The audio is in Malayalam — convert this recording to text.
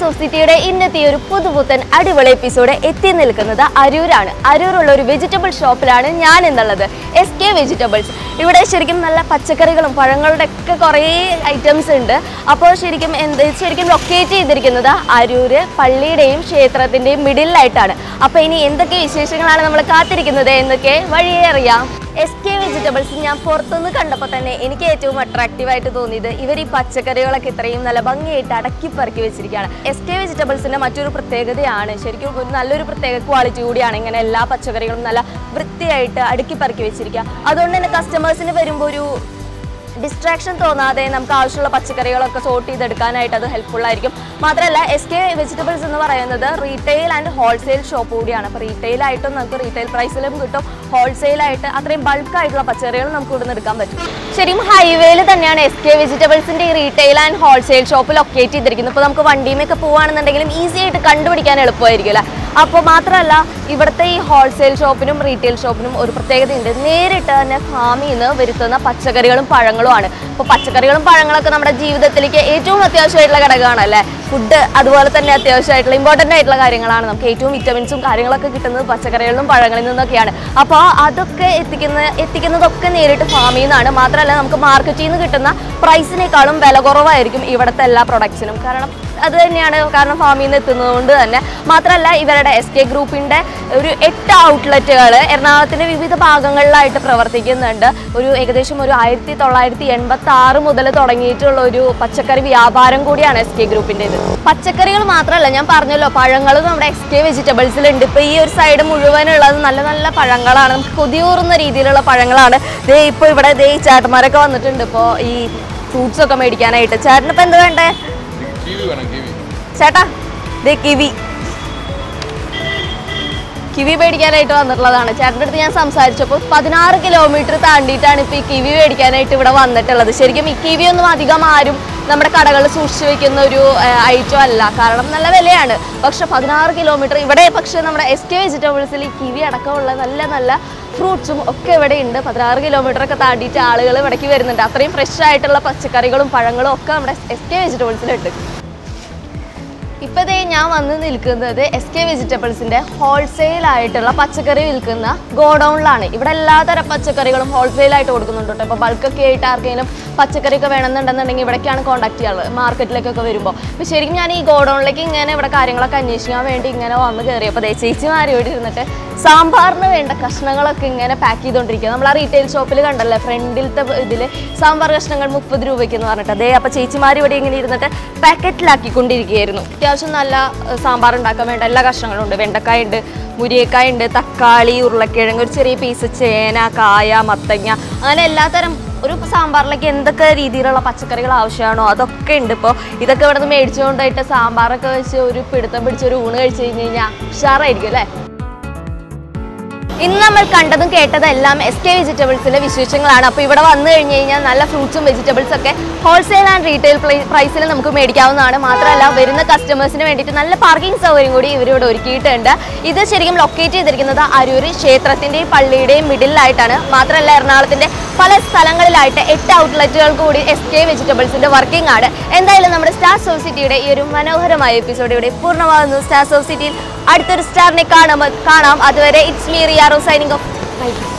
സൊസൈറ്റിയുടെ ഇന്നത്തെ ഈ ഒരു പുതുപുത്തൻ അടിപൊളി എപ്പിസോഡ് എത്തി നിൽക്കുന്നത് അരൂരാണ് അരൂരുള്ള ഒരു വെജിറ്റബിൾ ഷോപ്പിലാണ് ഞാൻ എന്നുള്ളത് എസ് കെ വെജിറ്റബിൾസ് ഇവിടെ ശരിക്കും നല്ല പച്ചക്കറികളും പഴങ്ങളുടെ ഒക്കെ കുറേ ഐറ്റംസ് ഉണ്ട് അപ്പോൾ ശരിക്കും എന്ത് ശരിക്കും ലൊക്കേറ്റ് ചെയ്തിരിക്കുന്നത് അരൂര് പള്ളിയുടെയും ക്ഷേത്രത്തിൻ്റെയും മിഡിലായിട്ടാണ് അപ്പോൾ ഇനി എന്തൊക്കെ വിശേഷങ്ങളാണ് നമ്മൾ കാത്തിരിക്കുന്നത് എന്നൊക്കെ വഴിയേ അറിയാം എസ് കെ വെജിറ്റബിൾസ് ഞാൻ പുറത്തുനിന്ന് കണ്ടപ്പോൾ തന്നെ എനിക്ക് ഏറ്റവും അട്രാക്റ്റീവ് ആയിട്ട് തോന്നിയത് ഇവർ ഈ പച്ചക്കറികളൊക്കെ ഇത്രയും നല്ല ഭംഗിയായിട്ട് അടക്കി പെറുക്കി വെച്ചിരിക്കുകയാണ് എസ് കെ വെജിറ്റബിൾസിന്റെ മറ്റൊരു പ്രത്യേകതയാണ് ശരിക്കും ഒരു നല്ലൊരു പ്രത്യേക ക്വാളിറ്റി കൂടിയാണ് ഇങ്ങനെ എല്ലാ പച്ചക്കറികളും നല്ല വൃത്തിയായിട്ട് അടുക്കി പെറുക്കി വെച്ചിരിക്കുക അതുകൊണ്ട് തന്നെ കസ്റ്റമേഴ്സിന് വരുമ്പോൾ ഒരു ഡിസ്ട്രാക്ഷൻ തോന്നാതെ നമുക്ക് ആവശ്യമുള്ള പച്ചക്കറികളൊക്കെ സോർട്ട് ചെയ്തെടുക്കാനായിട്ട് അത് ഹെൽപ്ഫുൾ ആയിരിക്കും മാത്രമല്ല എസ് കെ വെജിറ്റബിൾസ് എന്ന് പറയുന്നത് റീറ്റെയിൽ ആൻഡ് ഹോൾസെയിൽ ഷോപ്പ് കൂടിയാണ് അപ്പോൾ റീറ്റെയിൽ ആയിട്ടും നമുക്ക് റീറ്റെയിൽ പ്രൈസിലും കിട്ടും ഹോൾസെയിൽ ആയിട്ട് അത്രയും ബൾക്ക് ആയിട്ടുള്ള പച്ചക്കറികൾ നമുക്ക് ഇവിടുന്ന് എടുക്കാൻ പറ്റും ശരിക്കും ഹൈവേയിൽ തന്നെയാണ് എസ് കെ വെജിറ്റബിൾസിന്റെ ഈ retail and wholesale shop locate ചെയ്തിരിക്കുന്നത് ഇപ്പോൾ നമുക്ക് വണ്ടിയുമൊക്കെ പോവുകയാണെന്നുണ്ടെങ്കിലും ഈസി ആയിട്ട് കണ്ടുപിടിക്കാൻ എളുപ്പമായിരിക്കും അല്ലേ അപ്പോൾ മാത്രമല്ല ഇവിടുത്തെ ഈ ഹോൾസെയിൽ ഷോപ്പിനും റീറ്റെയിൽ ഷോപ്പിനും ഒരു പ്രത്യേകതയുണ്ട് നേരിട്ട് തന്നെ ഫാമിൽ നിന്ന് വരുത്തുന്ന പച്ചക്കറികളും പഴങ്ങളുമാണ് ഇപ്പോൾ പച്ചക്കറികളും പഴങ്ങളൊക്കെ നമ്മുടെ ജീവിതത്തിലേക്ക് ഏറ്റവും അത്യാവശ്യമായിട്ടുള്ള ഘടകമാണ് അല്ലേ ഫുഡ് അതുപോലെ തന്നെ അത്യാവശ്യമായിട്ടുള്ള ഇമ്പോർട്ടൻ്റ് ആയിട്ടുള്ള കാര്യങ്ങളാണ് നമുക്ക് ഏറ്റവും വിറ്റമിൻസും കാര്യങ്ങളൊക്കെ കിട്ടുന്നത് പച്ചക്കറികളിലും പഴങ്ങളിൽ നിന്നൊക്കെയാണ് അപ്പോൾ അതൊക്കെ എത്തിക്കുന്ന എത്തിക്കുന്നതൊക്കെ നേരിട്ട് ഫാമിൽ നിന്നാണ് മാത്രമല്ല നമുക്ക് മാർക്കറ്റിൽ നിന്ന് കിട്ടുന്ന പ്രൈസിനേക്കാളും വില കുറവായിരിക്കും ഇവിടുത്തെ എല്ലാ പ്രൊഡക്ട്സിനും കാരണം അത് തന്നെയാണ് കാരണം ഫാമിൽ നിന്ന് എത്തുന്നത് കൊണ്ട് തന്നെ മാത്രമല്ല ഇവരുടെ എസ് കെ ഗ്രൂപ്പിൻ്റെ ഒരു എട്ട് ഔട്ട്ലെറ്റുകൾ എറണാകുളത്തിൻ്റെ വിവിധ ഭാഗങ്ങളിലായിട്ട് പ്രവർത്തിക്കുന്നുണ്ട് ഒരു ഏകദേശം ഒരു ആയിരത്തി തൊള്ളായിരത്തി എൺപത്തി ആറ് മുതൽ തുടങ്ങിയിട്ടുള്ള ഒരു പച്ചക്കറി വ്യാപാരം കൂടിയാണ് എസ് കെ ഗ്രൂപ്പിൻ്റെത് പച്ചക്കറികൾ മാത്രമല്ല ഞാൻ പറഞ്ഞല്ലോ പഴങ്ങളും നമ്മുടെ എസ് കെ വെജിറ്റബിൾസിലുണ്ട് ഇപ്പോൾ ഈ ഒരു സൈഡ് മുഴുവനുള്ളത് നല്ല നല്ല പഴങ്ങളാണ് നമുക്ക് കൊതിയൂറുന്ന രീതിയിലുള്ള പഴങ്ങളാണ് ദേ ഇപ്പോൾ ഇവിടെ ദേ ഈ ചേട്ടന്മാരൊക്കെ വന്നിട്ടുണ്ട് ഇപ്പോൾ ഈ ഫ്രൂട്ട്സ് ഒക്കെ മേടിക്കാനായിട്ട് ചേട്ടനിപ്പോൾ എന്ത് വേണ്ടേ കിവി വേണം കിവി ചേട്ടാ ദേ കിവി കിവി മേടിക്കാനായിട്ട് വന്നിട്ടുള്ളതാണ് ചേട്ടൻ്റെ അടുത്ത് ഞാൻ സംസാരിച്ചപ്പോൾ പതിനാറ് കിലോമീറ്റർ താണ്ടിയിട്ടാണ് ഇപ്പോൾ ഈ കിവി മേടിക്കാനായിട്ട് ഇവിടെ വന്നിട്ടുള്ളത് ശരിക്കും ഈ കിവി ഒന്നും അധികം ആരും നമ്മുടെ കടകളിൽ സൂക്ഷിച്ചു വെക്കുന്ന ഒരു ഐറ്റം അല്ല കാരണം നല്ല വിലയാണ് പക്ഷെ പതിനാറ് കിലോമീറ്റർ ഇവിടെ പക്ഷേ നമ്മുടെ എസ് കെ വെജിറ്റബിൾസിൽ ഈ കിവി അടക്കമുള്ള നല്ല നല്ല ഫ്രൂട്ട്സും ഒക്കെ ഇവിടെ ഉണ്ട് പതിനാറ് കിലോമീറ്റർ ഒക്കെ താണ്ടിയിട്ട് ആളുകൾ ഇവിടേക്ക് വരുന്നുണ്ട് അത്രയും ഫ്രഷ് ആയിട്ടുള്ള പച്ചക്കറികളും പഴങ്ങളും ഒക്കെ നമ്മുടെ എസ് കെ വെജിറ്റബിൾസിലുണ്ട് ഇപ്പൊ ദേ ഞാൻ വന്ന് നിൽക്കുന്നത് എസ് കെ വെജിറ്റബിൾസിന്റെ ഹോൾസെയിൽ ആയിട്ടുള്ള പച്ചക്കറി വിൽക്കുന്ന ഗോഡൌണിലാണ് ഇവിടെ എല്ലാതരം പച്ചക്കറികളും ഹോൾസെയിൽ ആയിട്ട് കൊടുക്കുന്നുണ്ട് കേട്ടോ ഇപ്പൊ ബൾക്കൊക്കെ ആയിട്ട് ആർക്കെങ്കിലും പച്ചക്കറി ഒക്കെ വേണമെന്നുണ്ടെന്നുണ്ടെങ്കിൽ ഇവിടേക്കാണ് കോൺടാക്ട് ചെയ്യാറുള്ളത് മാർക്കറ്റിലേക്കൊക്കെ വരുമ്പോൾ അപ്പോൾ ശരിക്കും ഞാൻ ഈ ഗോഡൌണിലേക്ക് ഇങ്ങനെ ഇവിടെ കാര്യങ്ങളൊക്കെ അന്വേഷിക്കാൻ വേണ്ടി ഇങ്ങനെ വന്ന് കയറിയപ്പോൾ ദേ ചേച്ചിമാർ ഇവിടെ ഇരുന്നിട്ട് സാമ്പാറിന് വേണ്ട കഷ്ണങ്ങളൊക്കെ ഇങ്ങനെ പാക്ക് ചെയ്തുകൊണ്ടിരിക്കുക നമ്മൾ ആ റീറ്റെയിൽ ഷോപ്പിൽ കണ്ടല്ലേ ഫ്രണ്ടിലത്തെ ഇതിൽ സാമ്പാർ കഷ്ണങ്ങൾ മുപ്പത് രൂപയ്ക്ക് എന്ന് പറഞ്ഞിട്ട് അതേ അപ്പോൾ ചേച്ചിമാർ ഇവിടെ ഇങ്ങനെ ഇരുന്നിട്ട് പാക്കറ്റിലാക്കിക്കൊണ്ടിരിക്കുകയായിരുന്നു അത്യാവശ്യം നല്ല ഏഹ്, സാമ്പാർ ഉണ്ടാക്കാൻ വേണ്ട എല്ലാ കഷ്ണങ്ങളും ഉണ്ട് വെണ്ടക്കായ ഉണ്ട് മുരിയക്കായ ഉണ്ട് തക്കാളി ഉരുളക്കിഴങ്ങ് ഒരു ചെറിയ പീസ് ചേന കായ മത്തങ്ങ അങ്ങനെ എല്ലാത്തരം ഒരു സാമ്പാറിലേക്ക് എന്തൊക്കെ രീതിയിലുള്ള പച്ചക്കറികൾ ആവശ്യമാണോ അതൊക്കെ ഉണ്ട് ഇപ്പോൾ ഇതൊക്കെ ഇവിടെ നിന്ന് മേടിച്ചുകൊണ്ടായിട്ട് സാമ്പാറൊക്കെ വെച്ച് ഒരു പിടുത്തം പിടിച്ച് ഒരു ഊണ് കഴിച്ച് കഴിഞ്ഞ് കഴിഞ്ഞാൽ ഉഷാറായിരിക്കും അല്ലേ ഇന്ന് നമ്മൾ കണ്ടതും കേട്ടതും എല്ലാം എസ് കെ വെജിറ്റബിൾസിലെ വിശേഷങ്ങളാണ് അപ്പോൾ ഇവിടെ വന്നു കഴിഞ്ഞ് കഴിഞ്ഞാൽ നല്ല ഫ്രൂട്ട്സും വെജിറ്റബിൾസ് ഒക്കെ ഹോൾസെയിൽ ആൻഡ് റീറ്റെയിൽ പ്രൈസിൽ നമുക്ക് മേടിക്കാവുന്നതാണ് മാത്രമല്ല വരുന്ന കസ്റ്റമേഴ്സിന് വേണ്ടിയിട്ട് നല്ല പാർക്കിംഗ് സൗകര്യം കൂടി ഇവരിവിടെ ഒരുക്കിയിട്ടുണ്ട് ഇത് ശരിക്കും ലൊക്കേറ്റ് ചെയ്തിരിക്കുന്നത് അരൂർ ക്ഷേത്രത്തിൻ്റെയും പള്ളിയുടെയും മിഡിലായിട്ടാണ് മാത്രമല്ല എറണാകുളത്തിൻ്റെ പല സ്ഥലങ്ങളിലായിട്ട് എട്ട് ഔട്ട്ലെറ്റുകൾ കൂടി എസ് കെ വെജിറ്റബിൾസിൻ്റെ വർക്കിംഗ് ആണ് എന്തായാലും നമ്മുടെ സ്റ്റാർ സൊസൈറ്റിയുടെ ഈ ഒരു മനോഹരമായ എപ്പിസോഡ് ഇവിടെ പൂർണ്ണമാകുന്നു സ്റ്റാർ സൊസൈറ്റിയിൽ അടുത്തൊരു സ്റ്റാറിനെ കാണാം കാണാം അതുവരെ ഇറ്റ്സ് മീ റിയാറോ സൈനിങ് ഓഫ് ബൈ